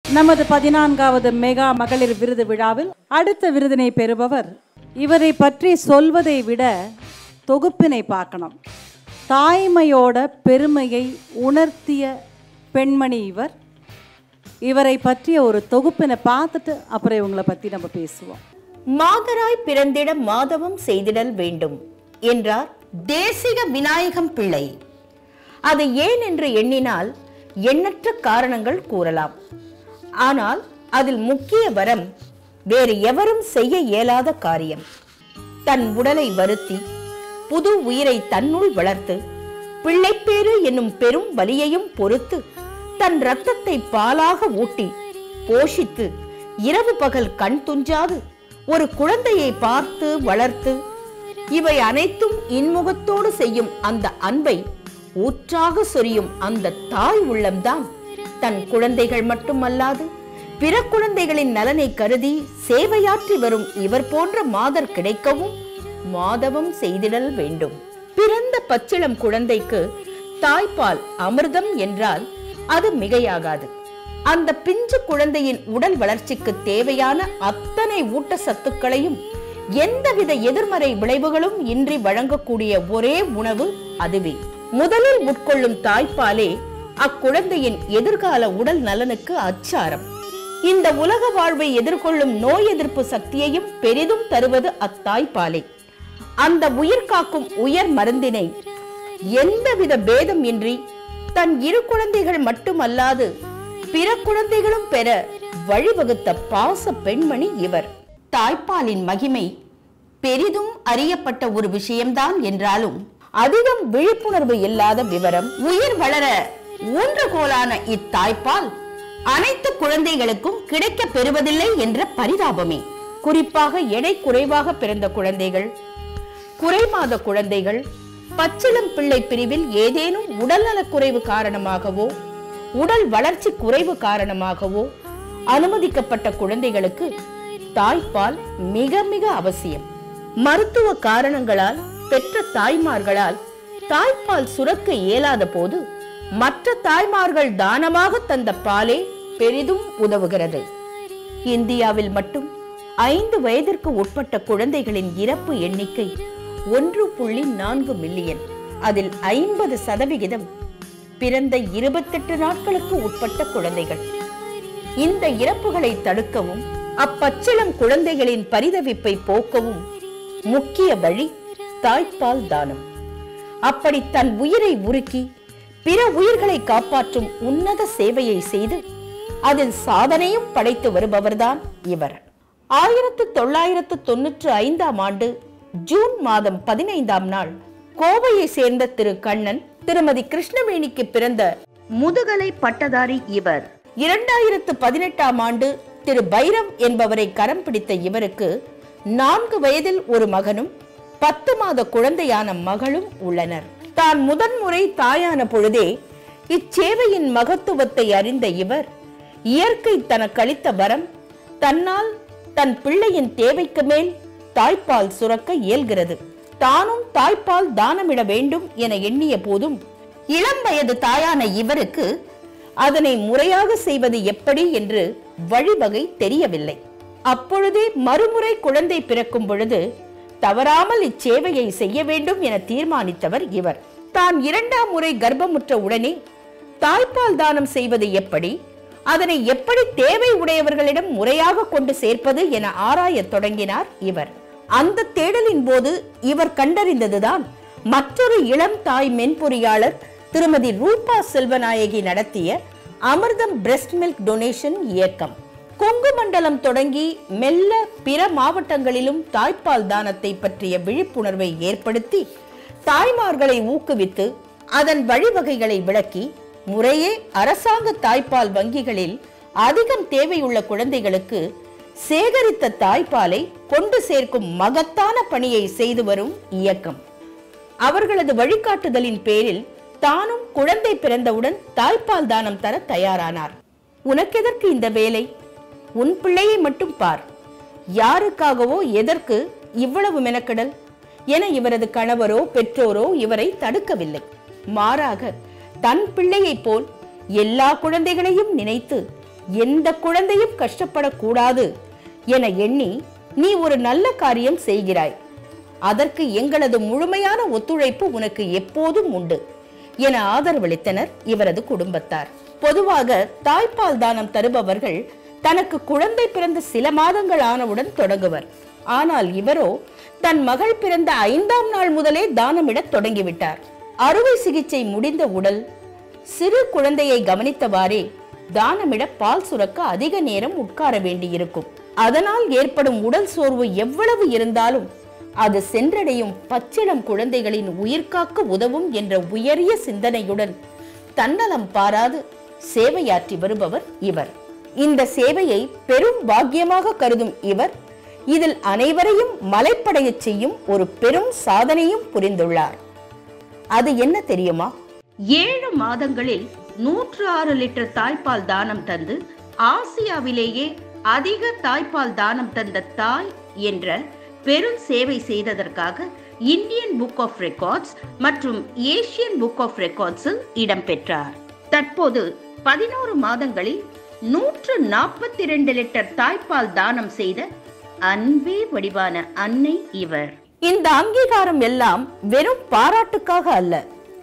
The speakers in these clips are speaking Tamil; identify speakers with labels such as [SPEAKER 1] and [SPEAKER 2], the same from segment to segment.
[SPEAKER 1] நமது பதினான்காவது மெகா மகளிர் விருது விழாவில் அடுத்த விருதினை பெறுபவர் இவரை பற்றி சொல்வதை விட தொகுப்பினை பார்க்கணும் தாய்மையோட பெருமையை உணர்த்திய பெண்மணி இவர் இவரை பற்றிய ஒரு தொகுப்பினை பார்த்துட்டு அப்புறம் இவங்களை பற்றி நம்ம பேசுவோம்
[SPEAKER 2] மாதராய் பிறந்திட மாதவம் செய்திடல் வேண்டும் என்றார் தேசிக விநாயகம் பிள்ளை அது ஏன் என்று எண்ணினால் எண்ணற்ற காரணங்கள் கூறலாம் ஆனால் அதில் முக்கிய வரம் வேறு எவரும் செய்ய இயலாத காரியம் தன் உடலை வருத்தி புது உயிரை தன்னுள் வளர்த்து பிள்ளைப்பேறு என்னும் பெரும் வலியையும் பொறுத்து தன் இரத்தத்தை பாலாக ஊட்டி போஷித்து இரவு பகல் கண் துஞ்சாது ஒரு குழந்தையை பார்த்து வளர்த்து இவை அனைத்தும் இன்முகத்தோடு செய்யும் அந்த அன்பை ஊற்றாக சொரியும் அந்த தாய் உள்ளம்தான் தன் குழந்தைகள் மட்டுமல்லாது பிற குழந்தைகளின் நலனை கருதி சேவையாற்றி வரும் இவர் போன்ற மாதர் கிடைக்கவும் மாதவம் செய்திடல் வேண்டும் பிறந்த பச்சிளம் குழந்தைக்கு தாய்ப்பால் அமிர்தம் என்றால் அது மிகையாகாது அந்த பிஞ்சு குழந்தையின் உடல் வளர்ச்சிக்கு தேவையான அத்தனை ஊட்டச்சத்துக்களையும் எந்தவித எதிர்மறை விளைவுகளும் இன்றி வழங்கக்கூடிய ஒரே உணவு அதுவே முதலில் உட்கொள்ளும் தாய்ப்பாலே அக்குழந்தையின் எதிர்கால உடல் நலனுக்கு அச்சாரம் இந்த உலக வாழ்வை எதிர்கொள்ளும் நோய் எதிர்ப்பு சக்தியையும் பெரிதும் தருவது அத்தாய்ப்பாலே அந்த உயிர் காக்கும் உயர் மருந்தினை எந்தவித பேதம் இன்றி தன் இரு குழந்தைகள் மட்டுமல்லாது பிற குழந்தைகளும் பெற வழிவகுத்த பாச பெண்மணி இவர் தாய்ப்பாலின் மகிமை பெரிதும் அறியப்பட்ட ஒரு விஷயம்தான் என்றாலும் அதிகம் விழிப்புணர்வு இல்லாத விவரம் உயிர் வளர ஊன்றுகோலான இத்தாய்ப்பால் அனைத்து குழந்தைகளுக்கும் கிடைக்க பெறுவதில்லை என்ற பரிதாபமே குறிப்பாக எடை குறைவாக பிறந்த குழந்தைகள் குறைமாத குழந்தைகள் பச்சிளம் பிள்ளை பிரிவில் ஏதேனும் உடல்நலக் குறைவு காரணமாகவோ உடல் வளர்ச்சி குறைவு காரணமாகவோ அனுமதிக்கப்பட்ட குழந்தைகளுக்கு தாய்ப்பால் மிக மிக அவசியம் மருத்துவ காரணங்களால் பெற்ற தாய்மார்களால் தாய்ப்பால் சுரக்க இயலாத போது மற்ற தாய்மார்கள் தானமாக தந்த பாலே பெரிதும் உதவுகிறது இந்தியாவில் மட்டும் ஐந்து வயதிற்கு உட்பட்ட குழந்தைகளின் இறப்பு எண்ணிக்கை ஒன்று புள்ளி நான்கு மில்லியன் அதில் ஐம்பது சதவிகிதம் பிறந்த இருபத்தெட்டு நாட்களுக்கு உட்பட்ட குழந்தைகள் இந்த இறப்புகளை தடுக்கவும் அப்பச்சிளம் குழந்தைகளின் பரிதவிப்பை போக்கவும் முக்கிய வழி தாய்ப்பால் தானம் அப்படி தன் உயிரை உருக்கி பிற உயிர்களை காப்பாற்றும் உன்னத சேவையை செய்து அதில் சாதனையும் படைத்து வருபவர்தான் இவர் ஆயிரத்து தொள்ளாயிரத்து தொன்னூற்று ஐந்தாம் ஆண்டு ஜூன் மாதம் பதினைந்தாம் நாள் கோவையை சேர்ந்த திரு கண்ணன் திருமதி கிருஷ்ணவேணிக்கு பிறந்த முதுகலை பட்டதாரி இவர் இரண்டாயிரத்து பதினெட்டாம் ஆண்டு திரு பைரவ் என்பவரை கரம் பிடித்த இவருக்கு நான்கு வயதில் ஒரு மகனும் பத்து மாத குழந்தையான மகளும் உள்ளனர் தான் முதன்முறை தாயான பொழுதே இச்சேவையின் மகத்துவத்தை அறிந்த இவர் இயற்கை தனக்களித்த வரம் தன்னால் தன் பிள்ளையின் தேவைக்கு மேல் தாய்ப்பால் சுரக்க இயல்கிறது தானும் தாய்ப்பால் தானமிட வேண்டும் என எண்ணிய போதும் இளம் வயது தாயான இவருக்கு அதனை முறையாக செய்வது எப்படி என்று வழிவகை தெரியவில்லை அப்பொழுதே மறுமுறை குழந்தை பிறக்கும் பொழுது தவறாமல் இச்சேவையை செய்ய வேண்டும் என தீர்மானித்தவர் இவர் தான் இரண்டாம் முறை கர்ப்பமுற்ற உடனே தாய்ப்பால் தானம் செய்வது எப்படி அதனை எப்படி தேவை உடையவர்களிடம் முறையாக கொண்டு சேர்ப்பது என ஆராயத் தொடங்கினார் இவர் அந்த தேடலின் போது இவர் கண்டறிந்ததுதான் மற்றொரு இளம் தாய் மென்பொறியாளர் திருமதி ரூபா செல்வநாயகி நடத்திய அமிர்தம் பிரஸ்ட் மில்க் டொனேஷன் இயக்கம் கொங்கு மண்டலம் தொடங்கி மெல்ல பிற மாவட்டங்களிலும் தாய்ப்பால் தானத்தை பற்றிய விழிப்புணர்வை ஏற்படுத்தி தாய்மார்களை ஊக்குவித்து அதன் வழிவகைகளை விளக்கி முறையே அரசாங்க தாய்ப்பால் வங்கிகளில் அதிகம் தேவையுள்ள குழந்தைகளுக்கு சேகரித்த தாய்ப்பாலை கொண்டு சேர்க்கும் மகத்தான பணியை செய்து வரும் இயக்கம் அவர்களது வழிகாட்டுதலின் பேரில் தானும் குழந்தை பிறந்தவுடன் தாய்ப்பால் தானம் தர தயாரானார் உனக்கெதற்கு இந்த வேலை உன் பிள்ளையை மட்டும் பார் யாருக்காகவோ எதற்கு இவ்வளவு மெனக்கடல் என இவரது கணவரோ பெற்றோரோ இவரை தடுக்கவில்லை மாறாக தன் பிள்ளையைப் போல் எல்லா குழந்தைகளையும் நினைத்து எந்த குழந்தையும் கஷ்டப்படக்கூடாது என எண்ணி நீ ஒரு நல்ல காரியம் செய்கிறாய் அதற்கு எங்களது முழுமையான ஒத்துழைப்பு உனக்கு எப்போதும் உண்டு என ஆதரவளித்தனர் இவரது குடும்பத்தார் பொதுவாக தாய்ப்பால் தானம் தருபவர்கள் தனக்கு குழந்தை பிறந்த சில மாதங்கள் ஆனவுடன் தொடங்குவர் ஆனால் இவரோ தன் மகள் பிறந்த ஐந்தாம் நாள் முதலே தானமிடத் தொடங்கிவிட்டார் அறுவை சிகிச்சை முடிந்த உடல் சிறு குழந்தையை கவனித்தவாறே தானமிட பால் சுரக்க அதிக நேரம் உட்கார வேண்டியிருக்கும் அதனால் ஏற்படும் உடல் சோர்வு எவ்வளவு இருந்தாலும் அது சென்றடையும் பச்சிளம் குழந்தைகளின் உயிர்காக்க உதவும் என்ற உயரிய சிந்தனையுடன் தன்னலம் பாராது சேவையாற்றி வருபவர் இவர் இந்த சேவையை பெரும் பாக்கியமாக கருதும் இவர் இதில் அனைவரையும் மலைப்படையச் செய்யும் ஒரு பெரும் சாதனையும் புரிந்துள்ளார் அது என்ன தெரியுமா ஏழு மாதங்களில் நூற்று ஆறு லிட்டர் தாய்ப்பால் தானம் தந்து ஆசியாவிலேயே அதிக தாய்ப்பால் தானம் தந்த தாய் என்ற பெரும் சேவை செய்ததற்காக இந்தியன் புக் ஆஃப் ரெக்கார்ட்ஸ் மற்றும் ஏசியன் புக் ஆஃப் ரெக்கார்ட்ஸில் இடம்பெற்றார் தற்போது பதினோரு மாதங்களில் நூற்று நாற்பத்தி இரண்டு லிட்டர் தாய்ப்பால் தானம் செய்த அன்பே வடிவான அன்னை இவர் இந்த அங்கீகாரம் எல்லாம் வெறும் பாராட்டுக்காக அல்ல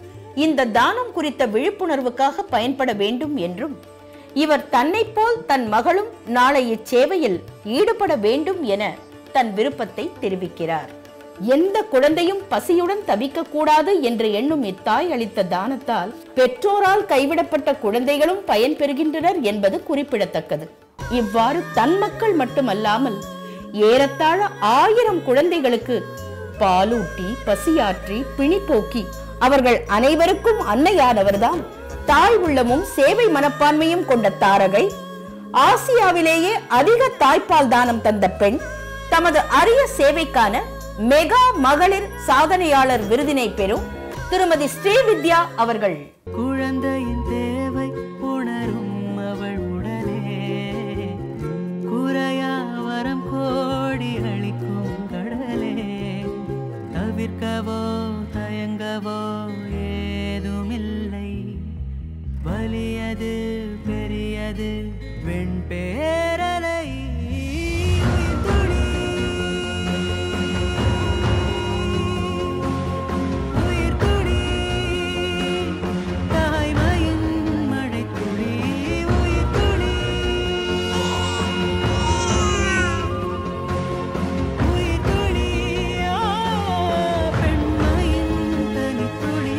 [SPEAKER 2] இந்த தானம் குறித்த விழிப்புணர்வுக்காக பயன்பட வேண்டும் என்றும் இவர் தன்னைப் போல் தன் மகளும் நாளை இச்சேவையில் ஈடுபட வேண்டும் என தன் விருப்பத்தை தெரிவிக்கிறார் எந்த குழந்தையும் பசியுடன் தவிக்க கூடாது என்று எண்ணும் இத்தாய் அளித்த தானத்தால் பெற்றோரால் கைவிடப்பட்ட குழந்தைகளும் பயன்பெறுகின்றனர் என்பது குறிப்பிடத்தக்கது இவ்வாறு தன் மக்கள் மட்டுமல்லாமல் ஏறத்தாழ ஆயிரம் குழந்தைகளுக்கு பாலூட்டி பசியாற்றி பிணிப்போக்கி அவர்கள் அனைவருக்கும் அன்னையானவர்தான் தாய் உள்ளமும் சேவை மனப்பான்மையும் கொண்ட தாரகை ஆசியாவிலேயே அதிக தாய்ப்பால் தானம் தந்த பெண் தமது அரிய சேவைக்கான மெகா மகளிர் சாதனையாளர் விருதினை பெறும் திருமதி ஸ்ரீவித்யா அவர்கள்
[SPEAKER 3] குழந்தையின் தேவை உணரும் அவள் உடலே குறையா வரம் கோடி அளிக்கும் கடலே தவிர்க்கவோ தயங்கவோ ஏதுமில்லை வலியது பெரியது வெண்பேரலை துளி உயிர் துளி தாய்மையின் மழைத்துளி உயிர் துளி உயிர் துளி ஆ, பெண்மையின் தனித்துளி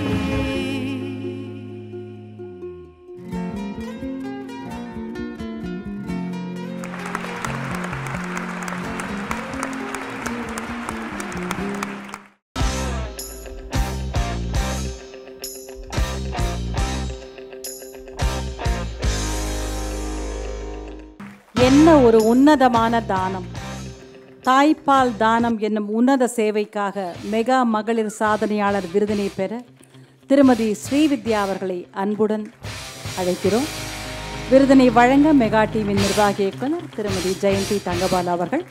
[SPEAKER 1] என்ன ஒரு உன்னதமான தானம் தாய்ப்பால் தானம் என்னும் உன்னத சேவைக்காக மெகா மகளிர் சாதனையாளர் விருதினை பெற திருமதி ஸ்ரீவித்யா அவர்களை அன்புடன் அழைக்கிறோம் விருதினை வழங்க மெகா டிவின் நிர்வாகி இயக்குனர் திருமதி ஜெயந்தி தங்கபால் அவர்கள்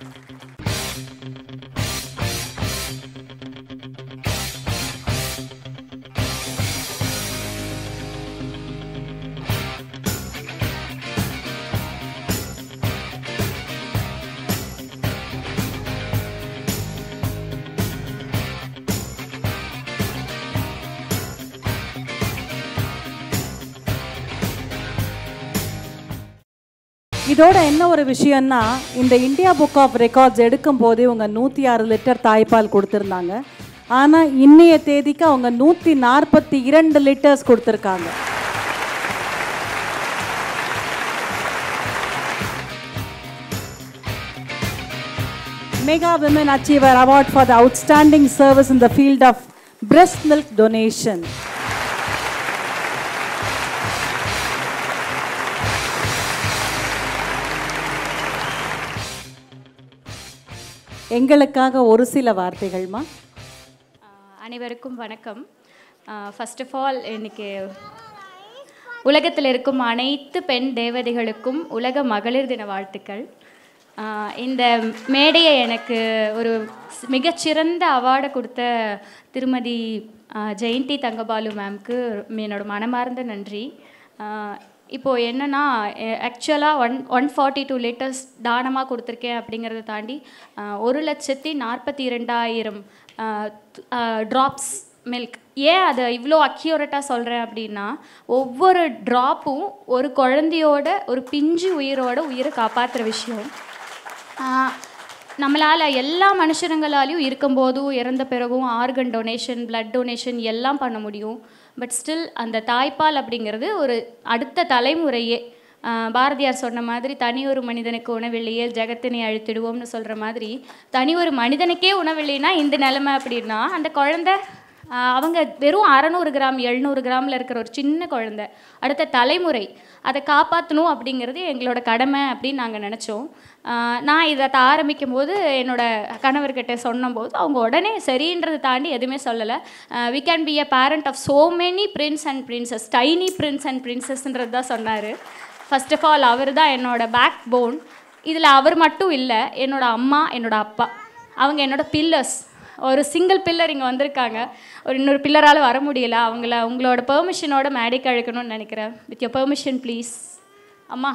[SPEAKER 1] இதோட என்ன ஒரு விஷயம்னா இந்த இந்தியா புக் ஆஃப் ரெக்கார்ட்ஸ் எடுக்கும் போதே இவங்க நூற்றி ஆறு லிட்டர் தாய்ப்பால் கொடுத்துருந்தாங்க ஆனால் இன்னைய தேதிக்கு அவங்க நூற்றி நாற்பத்தி இரண்டு லிட்டர்ஸ் கொடுத்துருக்காங்க Mega Women Achiever Award for the Outstanding Service in the Field of Breast Milk Donation. எங்களுக்காக ஒரு சில வார்த்தைகள்மா
[SPEAKER 4] ஆஹ் அனைவருக்கும் வணக்கம் ஃபர்ஸ்ட் ஆஃப் ஆல் இன்னைக்கு உலகத்தில் இருக்கும் அனைத்து பெண் தேவதைகளுக்கும் உலக மகளிர் தின வாழ்த்துக்கள் ஆஹ் இந்த மேடையை எனக்கு ஒரு ஸ்- மிகச்சிறந்த அவார்டை கொடுத்த திருமதி ஆஹ் ஜெயந்தி தங்கபாலு மேம்க்கு என்னோட மனமார்ந்த நன்றி ஆஹ் இப்போது என்னென்னா ஆக்சுவலாக one one forty two litres தானமாக கொடுத்துருக்கேன் அப்படிங்கிறத தாண்டி அஹ், ஒரு லட்சத்தி நாற்பத்தி ரெண்டாயிரம் ட்ராப்ஸ் மில்க் ஏன் அதை இவ்வளோ அக்யூரேட்டாக சொல்கிறேன் அப்படின்னா ஒவ்வொரு ட்ராப்பும் ஒரு குழந்தையோட ஒரு பிஞ்சு உயிரோட உயிரை காப்பாற்றுற விஷயம் நம்மளால் எல்லா மனுஷனுங்களாலையும் இருக்கும்போதும் இறந்த பிறகும் ஆர்கன் டொனேஷன் பிளட் டொனேஷன் எல்லாம் பண்ண முடியும் பட் ஸ்டில் அந்த தாய்ப்பால் அப்படிங்கிறது ஒரு அடுத்த தலைமுறையே ஆஹ் பாரதியார் சொன்ன மாதிரி தனி ஒரு மனிதனுக்கு உணவில்லையே ஜெகத்தினை அழித்திடுவோம்னு சொல்கிற மாதிரி தனி ஒரு மனிதனுக்கே உணவில்லைன்னா இந்த நிலைமை அப்படின்னா அந்த குழந்தை ஆஹ் அவங்க வெறும் அறநூறு கிராம் எழுநூறு கிராமில் இருக்கிற ஒரு சின்ன குழந்தை அடுத்த தலைமுறை அதை காப்பாற்றணும் அப்படிங்கிறது எங்களோட கடமை அப்படின்னு நாங்கள் நினச்சோம் நான் இதை த- ஆரம்பிக்கும் போது என்னோட கணவர்கிட்ட சொன்னபோது அவங்க உடனே சரின்றதை தாண்டி எதுவுமே சொல்லலை we can be a parent of so many prince and princess tiny prince and princessன்றது தான் சொன்னார் ஃபர்ஸ்ட் ஆஃப் ஆல் அவர் தான் என்னோட பேக் போன் இதில் அவர் மட்டும் இல்லை என்னோட அம்மா என்னோட அப்பா அவங்க என்னோட பில்லர்ஸ் ஒரு சிங்கிள் பில்லர் இங்கே வந்திருக்காங்க ஒரு இன்னொரு பில்லரால் வர முடியல அவங்கள உங்களோட பெர்மிஷனோட மேடைக்கு அழைக்கணும்னு நினைக்கிறேன் வித் யோர் பெர்மிஷன் ப்ளீஸ் அம்மா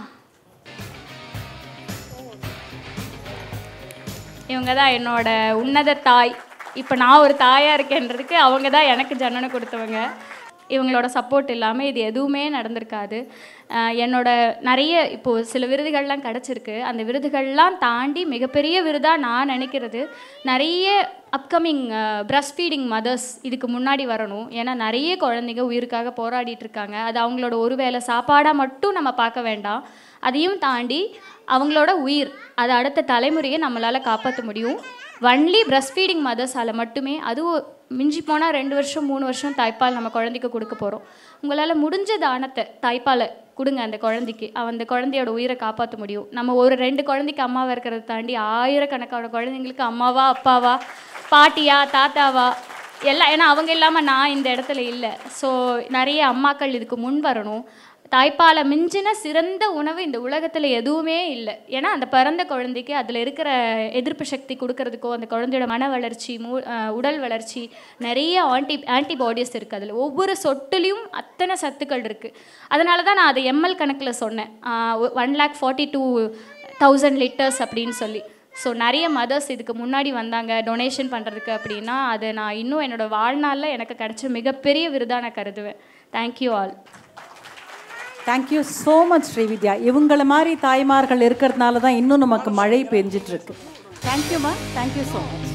[SPEAKER 4] இவங்க தான் என்னோட உன்னத தாய் இப்போ நான் ஒரு தாயாக இருக்கேன்றதுக்கு அவங்க தான் எனக்கு ஜனனம் கொடுத்தவங்க இவங்களோட சப்போர்ட் இல்லாமல் இது எதுவுமே நடந்திருக்காது அஹ் என்னோட நிறைய இப்போது சில விருதுகள்லாம் கிடச்சிருக்கு அந்த விருதுகள்லாம் தாண்டி மிகப்பெரிய விருதாக நான் நினைக்கிறது நிறைய அப்கமிங் பிரஸ்ட் ஃபீடிங் மதர்ஸ் இதுக்கு முன்னாடி வரணும் ஏன்னா நிறைய குழந்தைங்க உயிருக்காக போராடிட்டு இருக்காங்க அது அவங்களோட ஒரு வேளை சாப்பாடாக மட்டும் நம்ம பார்க்க வேண்டாம் அதையும் தாண்டி அவங்களோட உயிர் அதை அடுத்த தலைமுறையை நம்மளால் காப்பாற்ற முடியும் ஒன்லி பிரஸ்ட் ஃபீடிங் மதர்ஸால் மட்டுமே அதுவும் மிஞ்சி போனால் ரெண்டு வருஷம் மூணு வருஷம் தாய்ப்பால் நம்ம குழந்தைக்கு கொடுக்க போகிறோம் உங்களால் முடிஞ்ச தானத்தை தாய்ப்பாலை கொடுங்க அந்த குழந்தைக்கு அவ- அந்த குழந்தையோட உயிரை காப்பாற்ற முடியும் நம்ம ஒரு ரெண்டு குழந்தைக்கு அம்மாவாக இருக்கிறத தாண்டி ஆயிரக்கணக்கான குழந்தைங்களுக்கு அம்மாவா அப்பாவா பாட்டியா தாத்தாவா எல்லாம் ஏன்னா அவங்க இல்லாமல் நான் இந்த இடத்துல இல்லை ஸோ நிறைய அம்மாக்கள் இதுக்கு முன் வரணும் தாய்ப்பாலை மிஞ்சின சிறந்த உணவு இந்த உலகத்தில் எதுவுமே இல்லை ஏன்னா அந்த பிறந்த குழந்தைக்கு அதில் இருக்கிற எதிர்ப்பு சக்தி கொடுக்கறதுக்கோ அந்த குழந்தையோட மன வளர்ச்சி மூ அஹ் உடல் வளர்ச்சி நிறைய ஆன்டி ஆன்டிபாடிஸ் இருக்குது அதில் ஒவ்வொரு சொட்டுலேயும் அத்தனை சத்துக்கள் இருக்குது அதனால தான் நான் அதை எம்எல் கணக்கில் சொன்னேன் one lakh forty two thousand litres அப்படின்னு சொல்லி ஸோ நிறைய மதர்ஸ் இதுக்கு முன்னாடி வந்தாங்க டொனேஷன் பண்ணுறதுக்கு அப்படின்னா அது நான் இன்னும் என்னோட வாழ்நாளில் எனக்கு கிடைச்ச மிகப்பெரிய விருதாக நான் கருதுவேன் thank you all
[SPEAKER 1] thank you so much Srividya இவங்கள மாதிரி தாய்மார்கள் இருக்கிறதுனால தான் இன்னும் நமக்கு மழை பெஞ்சிட்டு இருக்கு தேங்க்யூம்மா தேங்க்யூ ஸோ மச்